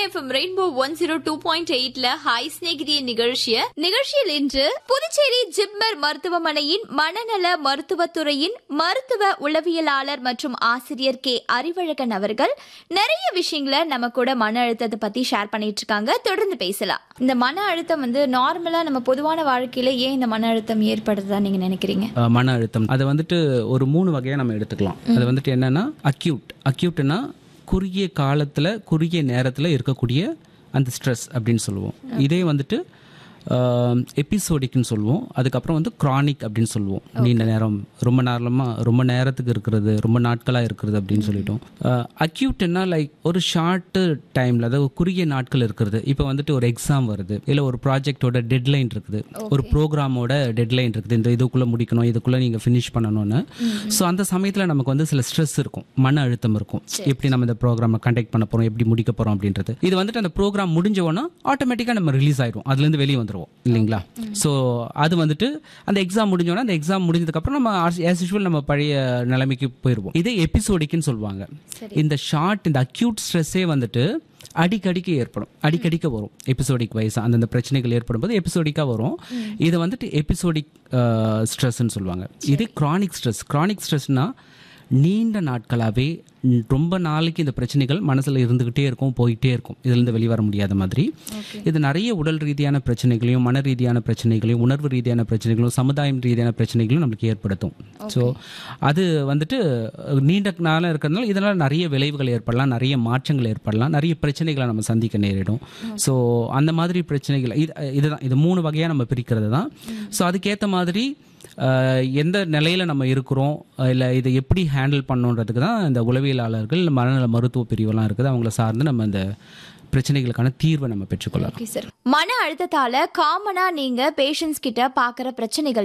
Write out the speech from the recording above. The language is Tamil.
FM rainbow one zero two point எயிட்ல ஹாய் ஸ்நேகிதிய நிகழ்ச்சிய நிகழ்ச்சியில் இன்று புதுச்சேரி ஜிப்மர் மருத்துவமனையின் மனநல மருத்துவத்துறையின் மருத்துவ உளவியலாளர் மற்றும் ஆசிரியர் கே அறிவழகன் அவர்கள் நிறைய விஷயங்களை நம்ம கூட மன அழுத்தத்தை பத்தி ஷேர் பண்ணிட்டு இருக்காங்க தொடர்ந்து பேசலாம் இந்த மன அழுத்தம் வந்து நார்மலா நம்ம பொதுவான வாழ்க்கையில ஏன் இந்த மன அழுத்தம் ஏற்படுதுதான் நீங்க நினைக்கிறீங்க அஹ் மன அழுத்தம் அதை வந்துட்டு ஒரு மூணு வகையாக நம்ம எடுத்துக்கலாம் அது வந்துட்டு என்னன்னா அக்யூட் அக்யூட்னா குறுகிய காலத்தில் குறுகிய நேரத்தில் இருக்கக்கூடிய அந்த ஸ்ட்ரெஸ் அப்படின்னு சொல்லுவோம் இதே வந்துட்டு எபிசோடிக்னு சொல்லுவோம் அதுக்கப்புறம் வந்து க்ரானிக் அப்படின்னு சொல்லுவோம் நீண்ட நேரம் ரொம்ப நேரமாக ரொம்ப நேரத்துக்கு இருக்கிறது ரொம்ப நாட்களாக இருக்கிறது அப்படின்னு சொல்லிட்டோம் அக்யூட்னா லைக் ஒரு ஷார்ட்டு டைமில் அதாவது குறுகிய நாட்கள் இருக்கிறது இப்போ வந்துட்டு ஒரு எக்ஸாம் வருது இல்லை ஒரு ப்ராஜெக்டோட டெட்லைன் இருக்குது ஒரு ப்ரோக்ராமோட டெட்லைன் இருக்குது இந்த இதுக்குள்ளே முடிக்கணும் இதுக்குள்ளே நீங்கள் ஃபினிஷ் பண்ணணும்னு ஸோ அந்த சமயத்தில் நமக்கு வந்து சில ஸ்ட்ரெஸ் இருக்கும் மன அழுத்தம் இருக்கும் எப்படி நம்ம இந்த ப்ரோக்ராமை கண்டக்ட் பண்ண போகிறோம் எப்படி முடிக்க போகிறோம் அப்படின்றது இது வந்துட்டு அந்த ப்ரோக்ராம் முடிஞ்ச உடனே ஆட்டோமேட்டிக்காக நம்ம ரிலீஸ் ஆயிடும் அதுலேருந்து வெளியே வந்துருவோம் இல்லைங்களா ஸோ அது வந்துட்டு அந்த எக்ஸாம் முடிஞ்சோன்னா அந்த எக்ஸாம் முடிஞ்சதுக்கப்புறம் நம்ம ஆஸ் யூஷுவல் நம்ம பழைய நிலைமைக்கு போயிடுவோம் இதே எபிசோடிக்குன்னு சொல்லுவாங்க இந்த ஷார்ட் இந்த அக்யூட் ஸ்ட்ரெஸ்ஸே வந்துட்டு அடிக்கடிக்கு ஏற்படும் அடிக்கடிக்க வரும் எபிசோடிக் வைஸ் அந்தந்த பிரச்சனைகள் ஏற்படும் போது எபிசோடிக்காக வரும் இது வந்துட்டு எபிசோடிக் ஸ்ட்ரெஸ்ன்னு சொல்லுவாங்க இது க்ரானிக் ஸ்ட்ரெஸ் க்ரானிக் ஸ்ட்ரெஸ்னா நீண்ட நாட்களாகவே ரொம்ப நாளைக்கு இந்த பிரச்சனைகள் மனசில் இருந்துக்கிட்டே இருக்கும் போயிட்டே இருக்கும் இதுலேருந்து வெளிவர முடியாத மாதிரி இது நிறைய உடல் ரீதியான பிரச்சனைகளையும் மன ரீதியான பிரச்சனைகளையும் உணர்வு ரீதியான பிரச்சனைகளும் சமுதாயம் ரீதியான பிரச்சனைகளும் நம்மளுக்கு ஏற்படுத்தும் ஸோ அது வந்துட்டு அஹ், நீண்ட நாளாக இருக்கிறதுனால இதனால் நிறைய விளைவுகள் ஏற்படலாம் நிறைய மாற்றங்கள் ஏற்படலாம் நிறைய பிரச்சனைகளை நம்ம சந்திக்க நேரிடும் ஸோ அந்த மாதிரி பிரச்சனைகள் இது இதுதான் இது மூணு வகையாக நம்ம பிரிக்கிறது தான் ஸோ அதுக்கேற்ற மாதிரி அஹ், எந்த நிலையில் நம்ம இருக்கிறோம் இல்லை இதை எப்படி ஹேண்டில் பண்ணணுன்றதுக்கு தான் இந்த உளவியலாளர்கள் மனநல மருத்துவ பிரிவெல்லாம் இருக்குது அவங்கள சார்ந்து நம்ம இந்த பிரச்சனைகளுக்கான தீர்வை நம்ம பெற்றுக்கொள்ளலாம் ஓகே சார் மன அழுத்தத்தால காமனா நீங்க பேஷண்ட்ஸ் கிட்ட பாக்குற பிரச்சனைகள்